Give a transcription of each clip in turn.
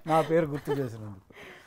నా పేరు గుర్తు చేసినందుకు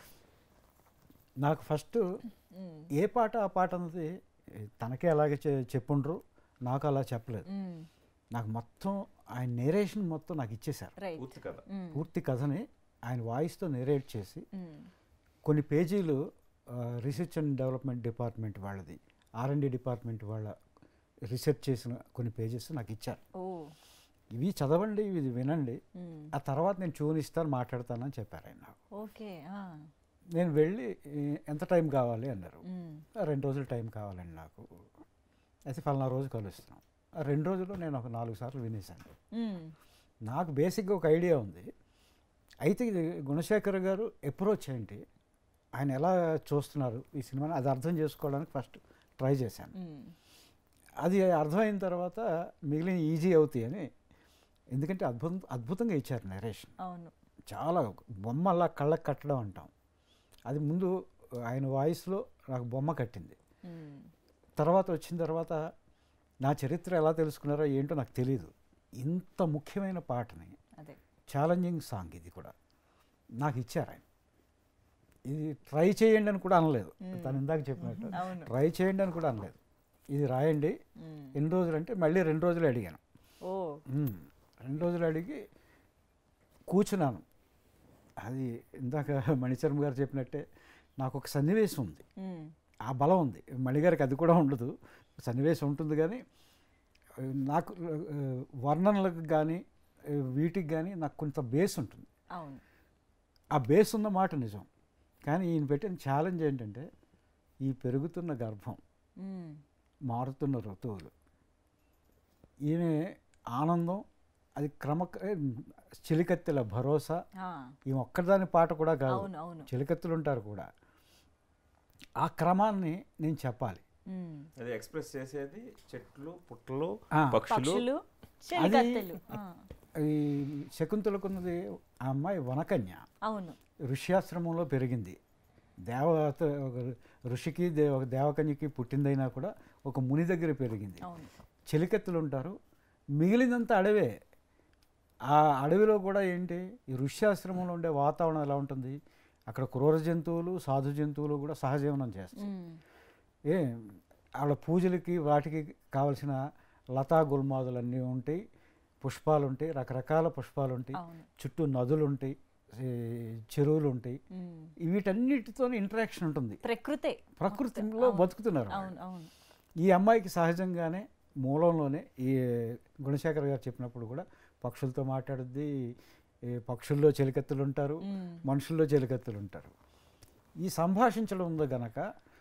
నాకు ఫస్ట్ మ్మ్. ఏ పాట ఆ పాట అన్నది తనకే అలాగే చె- చెప్పుండ్రు నాకు అలా చెప్పలేదు మ్మ్. నాకు మొత్తం ఆయన నేరేషన్ మొత్తం నాకు ఇచ్చేశారు రైట్ పూర్తి కథ మ్మ్. పూర్తి కథని ఆయన వాయిస్తో నేరేట్ చేసి మ్మ్. కొన్ని పేజీలు రీసెర్చ్ అండ్ డెవలప్మెంట్ డిపార్ట్మెంట్ వాళ్ళది ఆర్ఎండి డిపార్ట్మెంట్ వాళ్ళ రీసెర్చ్ చేసిన కొన్ని పేజెస్ నాకు ఇచ్చారు ఓ ఇవి చదవండి ఇవి వినండి మ్మ్. ఆ తర్వాత నేను ట్యూన్ ఇస్తాను మాట్లాడతానని చెప్పారు ఆయన నాకు ఓకే ఆ. నేను వెళ్ళి "ఏ, ఎంత టైం కావాలి అన్నారు మ్మ్. "ఆ, రెండు రోజులు టైం కావాలండి నాకు అయితే ఫలానా రోజు కలుస్తున్నాం ఆ రెండు రోజుల్లో నేను ఒక నాలుగు సార్లు వినేశాను మ్మ్. నాకు బేసిక్గా ఒక ఐడియా ఉంది అయితే ఇది గుణశేఖర్ గారు అప్రోచ్ ఏంటి ఆయన ఎలా చూస్తున్నారు ఈ సినిమాని అది అర్థం చేసుకోవడానికి ఫస్ట్ ట్రై చేశాను మ్మ్. అది అర్థమైన తర్వాత మిగిలిన ఈజీ అవుతాయి అని ఎందుకంటే అద్భుతం అద్భుతంగా ఇచ్చారు నరేషన్ అవును చాలా బొమ్మ అలా కళ్ళకి కట్టడం అంటాం అది ముందు ఆయన వాయిస్లో నాకు బొమ్మ కట్టింది మ్మ్. తర్వాత వచ్చిన తర్వాత నా చరిత్ర ఎలా తెలుసుకున్నారో ఏంటో నాకు తెలియదు ఇంత ముఖ్యమైన పాటని అదే ఛాలెంజింగ్ సాంగ్ ఇది కూడా నాకు ఇచ్చారు ఆయన ఇది ట్రై చేయండి అని కూడా అనలేదు మ్మ్. తను ఇందాక చెప్పినట్టు అవును ట్రై చేయండి అని కూడా అనలేదు ఇది రాయండి మ్మ్. ఎన్ని రోజులు అంటే మళ్ళీ రెండు రోజులు అడిగాను ఓ మ్మ్. రెండు రోజులు అడిగి కూర్చున్నాను అది ఇందాక మణిచర్మ గారు చెప్పినట్టే నాకు ఒక సన్నివేశం ఉంది మ్మ్. ఆ బలం ఉంది మణిగారికి అది కూడా ఉండదు సన్నివేశం ఉంటుంది కానీ ఆ, నాకు ఆ, వర్ణనలకు కానీ ఆ, వీటికి కానీ నాకు కొంత బేస్ ఉంటుంది అవును ఆ బేస్ ఉన్న మాట నిజం కానీ ఈయన పెట్టిన ఛాలెంజ్ ఏంటంటే ఈ పెరుగుతున్న గర్భం మ్మ్. మారుతున్న ఋతువులు ఈయన ఆనందం అది క్రమ చిలికత్తెల భరోసా ఆ. ఈ ఒక్కదాని పాట కూడా కాదు అవును అవును చిలికత్తులు ఉంటారు కూడా ఆ క్రమాన్ని నేను చెప్పాలి మ్మ్. అది ఎక్స్ప్రెస్ చేసేది చెట్లు పుట్టలు ఆ. పక్షులు పక్షులు చెలికత్తెలు ఆ. ఈ శకుంతలకున్నది ఆ అమ్మాయి వనకన్య అవును ఋష్యాశ్రమంలో పెరిగింది దేవత ఒక ఋషికి దే ఒక దేవకన్యకి పుట్టిందైనా కూడా ఒక ముని దగ్గర పెరిగింది అవును చెలికత్తులు ఉంటారు మిగిలినంత అడవే ఆ అడవిలో కూడా ఏంటి ఈ ఋష్యాశ్రమంలో ఉండే వాతావరణం ఎలా ఉంటుంది అక్కడ క్రూర జంతువులు సాధు జంతువులు కూడా సహజీవనం చేస్తాయి మ్మ్. ఏ వాళ్ళ పూజలకి వాటికి కావలసిన లతా గుల్మాదులన్నీ ఉంటాయి పుష్పాలు ఉంటాయి రకరకాల పుష్పాలు ఉంటాయి అవును చుట్టూ నదులు ఉంటాయి ఈ చెరువులు ఉంటాయి మ్మ్. వీటన్నిటితో ఇంటరాక్షన్ ఉంటుంది ప్రకృతే ప్రకృతిలో అవును. బతుకుతున్నారు వాళ్ళు. అవును అవును ఈ అమ్మాయికి సహజంగానే మూలంలోనే ఈ గుణశేఖర్ గారు చెప్పినప్పుడు కూడా పక్షులతో మాట్లాడుద్ది ఈ పక్షుల్లో చెలికత్తులు ఉంటారు మ్మ్. మనుషుల్లో చెలికత్తులు ఉంటారు ఈ సంభాషించడం ఉందో గనక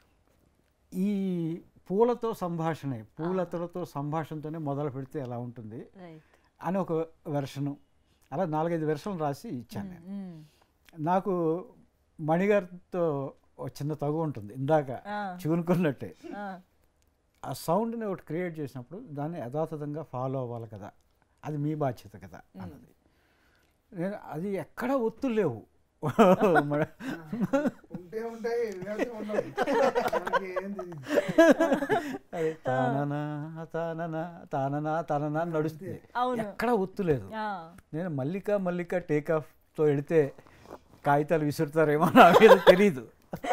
ఈ పూలతో సంభాషణే పూలతలతో సంభాషణతోనే మొదలు పెడితే ఎలా ఉంటుంది రైట్ అని ఒక వెర్షను అలా నాలుగైదు వెర్షన్లు రాసి ఇచ్చాను నేను మ్మ్. నాకు మణిగారితో ఒక చిన్న తగు ఉంటుంది ఇందాక ఆ. చూనుకున్నట్టే ఆ. ఆ సౌండ్ని ఒకటి క్రియేట్ చేసినప్పుడు దాన్ని యథాతథంగా ఫాలో అవ్వాలి కదా అది మీ బాధ్యత కదా అన్నది నేను అది ఎక్కడా ఒత్తులు లేవు మన- ఉంటే ఉంటాయి లేకపోతే ఉండవు. మనకి ఏం తెలియదు. అది తాననా తాననా తాననా తాననా అని నడుస్తుంది అవును. ఎక్కడా ఒత్తు లేదు ఆ. నేను మల్లిక మల్లిక టేక్ ఆఫ్తో వెళితే కాగితాలు విసురుతారేమో నా మీద తెలీదు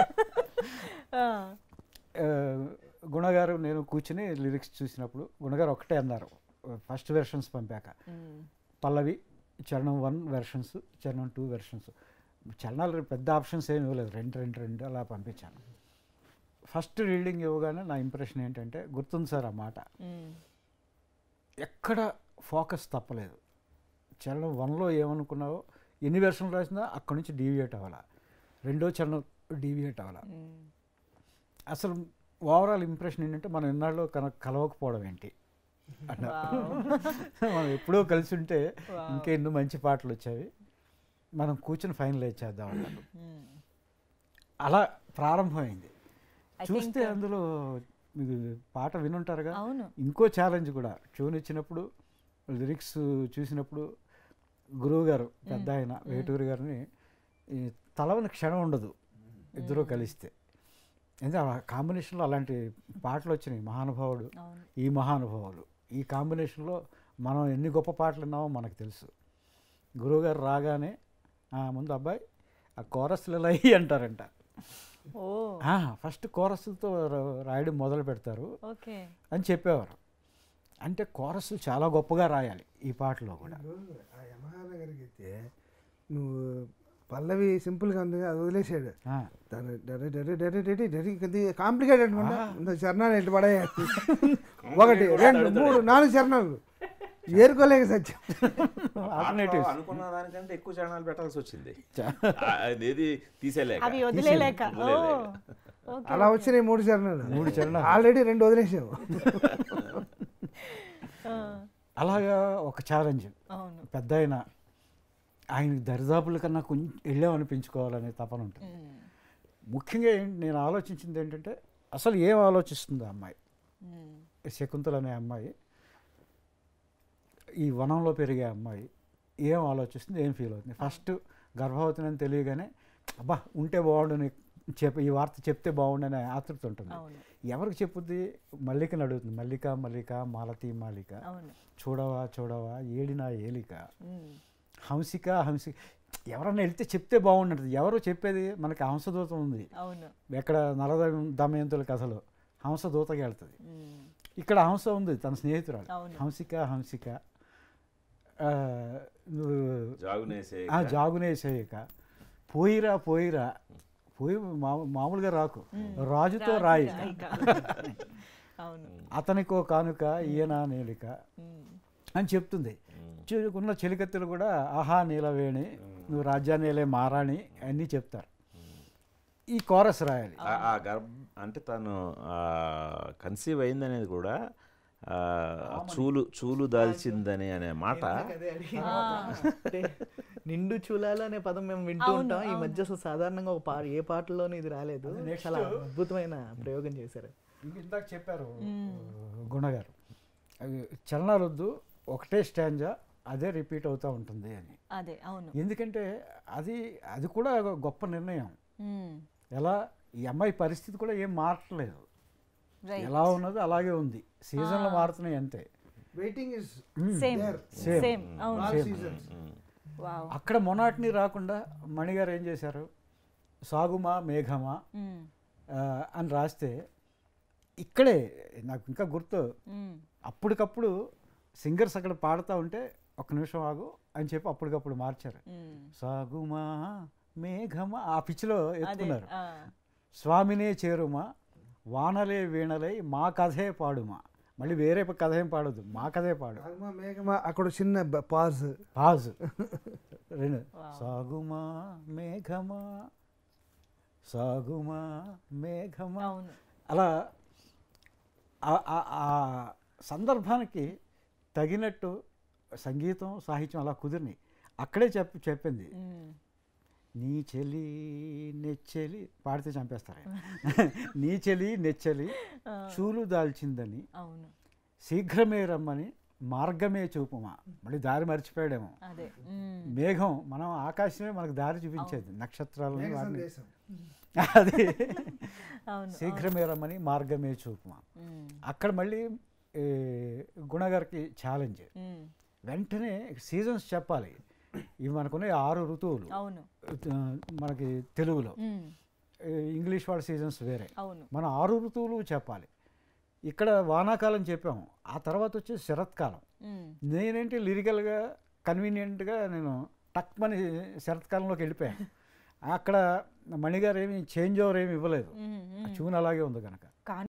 ఆ. ఆ, గుణగారు నేను కూర్చుని లిరిక్స్ చూసినప్పుడు గుణగారు ఒకటే అన్నారు ఫస్ట్ వెర్షన్స్ పంపాక మ్మ్. పల్లవి చరణం వన్ వెర్షన్స్ చరణం టూ వెర్షన్స్ చరణాలు పెద్ద ఆప్షన్స్ ఏమి ఇవ్వలేదు రెండు రెండు రెండు అలా పంపించాను ఫస్ట్ రీడింగ్ ఇవ్వగానే నా ఇంప్రెషన్ ఏంటంటే గుర్తుంది సార్ ఆ మాట మ్మ్. ఎక్కడ ఫోకస్ తప్పలేదు చరణం వన్లో ఏమనుకున్నావో ఎన్ని వెర్షన్లు రాసినా అక్కడి నుంచి డీవియేట్ అవ్వాలా రెండో చరణం డీవియేట్ అవ్వాలా మ్మ్. అసలు ఓవరాల్ ఇంప్రెషన్ ఏంటంటే మనం ఎన్నాళ్ళు కన కలవకపోవడం ఏంటి అన్నారు మనం ఎప్పుడో కలిసి ఉంటే Wow. ఇంకా ఎన్నో మంచి పాటలు వచ్చాయి మనం కూర్చొని ఫైనలైజ్ చేద్దాం అన్నారు మ్మ్. అలా ప్రారంభమైంది I చూస్తే think, అందులో మీకు పాట వినుంటారుగా అవును ఇంకో ఛాలెంజ్ కూడా ట్యూన్ ఇచ్చినప్పుడు లిరిక్స్ చూసినప్పుడు గురువు గారు పెద్ద ఆయన వేటూరి గారిని ఈ తలవని క్షణం ఉండదు ఇద్దరూ కలిస్తే ఎందుకంటే ఆ కాంబినేషన్లో అలాంటి పాటలు వచ్చినాయి మహానుభావుడు అవును ఈ మహానుభావులు ఈ కాంబినేషన్లో మనం ఎన్ని గొప్ప పాటలు విన్నామో మనకు తెలుసు గురువుగారు రాగానే "ఆ, ముందు అబ్బాయి ఆ కోరస్లు ఇలా అయ్యి అంటారంట ఓ ఫస్ట్ కోరస్లతో రాయడం మొదలు పెడతారు ఓకే అని చెప్పేవారు అంటే కోరస్లు చాలా గొప్పగా రాయాలి ఈ పాటలో కూడా ఇప్పుడు ఆ యమహా దగ్గరికి అయితే నువ్వు పల్లవి సింపుల్గా ఉంది అది వదిలేసాడు ఆ, డర్రి డర్రి డర్రి డర్రి డర్రి డర్రి కొద్ది కాంప్లికేటెడ్ ఉందా చరణాలు ఎట్లా పడాయి ఒకటి రెండు మూడు నాలుగు చరణాలు ఏరుకోలేక సత్యం alternatives. అనుకున్న దానికంటే ఎక్కువ ఛానల్ పెట్టాల్సి వచ్చింది ఆ, అదేది తీసేలేక అవి వదిలేలేక ఓ వదిలేలేక. ఓకే అలా వచ్చినాయి మూడు చరణాలు మూడు చరణాలు. ఆల్రెడీ రెండు వదిలేసావు ఆ, అలాగా ఒక ఛాలెంజ్ అవును పెద్ద ఆయన ఆయన దరిదాపుల కన్నా కొంచెం వెళ్ళామనిపించుకోవాలనే తపన ఉంటుంది ఉమ్, ముఖ్యంగా ఏంటి నేను ఆలోచించింది ఏంటంటే అసలు ఏం ఆలోచిస్తుంది ఆ అమ్మాయి ఉమ్, ఈ శకుంతల అనే అమ్మాయి ఈ వనంలో పెరిగే అమ్మాయి ఏం ఆలోచిస్తుంది ఏం ఫీల్ అవుతుంది ఫస్ట్ గర్భవతిని తెలియగానే అబ్బా ఉంటే బాగుండని చెప్ప ఈ వార్త చెప్తే బాగుండనే ఆతృత ఉంటుంది అవును ఎవరికి చెప్పుద్ది మల్లికని అడుగుతుంది మల్లిక మల్లిక మాలతి మాలిక అవును చూడవా చూడవా ఏడినా ఏలిక ఉమ్, హంసిక హంసిక ఎవరన్నా వెళ్తే చెప్తే బాగుంటుంది ఎవరు చెప్పేది మనకి హంసదూతం ఉంది అవును ఎక్కడ నలద దమయంతుల కథలో హంసదూతకి వెళ్తుంది ఉమ్, ఇక్కడ హంస ఉంది తన స్నేహితురాలు అవును. హంసిక హంసిక ఆ, నువ్వు జాగునేసే ఆ, జాగునేసేయక పోయిరా పోయిరా పోయి మామూ- మామూలుగా రాకు రాజుతో రాయి రాయిక. అవును అతనికో కానుక ఈయన నేలిక ఉమ్, అని చెప్తుంది చు- ఉన్న చెలికత్తెలు కూడా ఆహా నీలవేణి నువ్వు రాజ్యాన్నేలే మారాణి అన్నీ చెప్తారు ఈ కోరస్ రాయాలి ఆ- ఆ గర్భ అంటే తను కన్సీవ్ అయిందనేది కూడా ఆ, ఆ చూలు చూలు దాల్చిందని అనే మాట అదే అడిగిన. అంటే నిండు చూలాలు అనే పదం మేము వింటూ అవును, ఉంటాం ఈ అవును. మధ్య అసలు సాధారణంగా ఒక పా ఏ పాటలోనూ ఇది రాలేదు అది next- చాలా అద్భుతమైన ప్రయోగం చేశారు ఇంక ఇందాక చెప్పారు గుణగారు అవి చలనాలొద్దు ఒకటే స్టాంజా అదే రిపీట్ అవుతూ ఉంటుంది అని అదే అవును ఎందుకంటే అది అది కూడా ఒక గొప్ప నిర్ణయం ఉమ్, ఎలా ఈ అమ్మాయి పరిస్థితి కూడా ఏం మారట్లేదు రైట్ ఎలా ఉన్నదో అలాగే ఉంది సీజన్లు మారుతున్నాయి అంతే waiting is same there. Same. Same అవును ఆల్ సీజన్స్ వావ్ అక్కడ మొనాటిని రాకుండా మణిగారు ఏం చేశారు సాగుమా మేఘమా ఉమ్, ఆ, అని రాస్తే ఇక్కడే నాకు ఇంకా గుర్తు ఉమ్, అప్పటికప్పుడు సింగర్స్ అక్కడ పాడుతూ ఉంటే ఒక నిమిషం ఆగు అని చెప్పి అప్పటికప్పుడు మార్చారు ఉమ్. సాగుమా మేఘమా ఆ పిచ్చిలో అదే ఎత్తుకున్నారు ఆ, స్వామినే చేరుమా వానలే వీణలై మా కథే పాడుమా మళ్ళీ వేరే కథ ఏం పాడదు మా కథే పాడు ఆగమా మేఘమా అక్కడ చిన్న పాజ్ పాజ్ రెండు Wow. సాగుమా మేఘమా సాగుమా మేఘమా అవును అలా ఆ- ఆ- ఆ సందర్భానికి తగినట్టు సంగీతం సాహిత్యం అలా కుదిరినాయి అక్కడే చెప్ చెప్పింది ఉమ్, నీ చెలి నెచ్చెలి పాడితే చంపేస్తారు నీ చెలి నెచ్చెలి ఆ, చూలు దాల్చిందని అవును శీఘ్రమే రమ్మని మార్గమే చూపుమా మళ్ళీ దారి మర్చిపోయాడేమో అదే ఉమ్, మేఘం మనం ఆకాశమే మనకు దారి చూపించేది నక్షత్రాలని మేఘ వాటిని సందేశం అది అవును శీఘ్రమే రమ్మని మార్గమే చూపుమా ఉమ్, అక్కడ మళ్ళీ ఏ, గుణగారికి ఛాలెంజ్ ఉమ్, వెంటనే సీజన్స్ చెప్పాలి ఇవి మనకున్న ఆరు ఋతువులు అవును ఆ, మనకి తెలుగులో ఉమ్, ఏ, ఇంగ్లీష్ వాళ్ళ సీజన్స్ వేరే అవును మన ఆరు ఋతువులు చెప్పాలి ఇక్కడ వానాకాలం చెప్పాము ఆ తర్వాత వచ్చి శరత్కాలం ఉమ్, నేనేంటి లిరికల్గా కన్వీనియంట్గా నేను టక్మని శరత్కాలంలోకి వెళ్ళిపోయాను అక్కడ మణిగారు ఏమి చేంజ్ ఓవర్ ఏమి ఇవ్వలేదు ఉమ్, ఆ ఉమ్, ట్యూన్ అలాగే ఉంది కనుక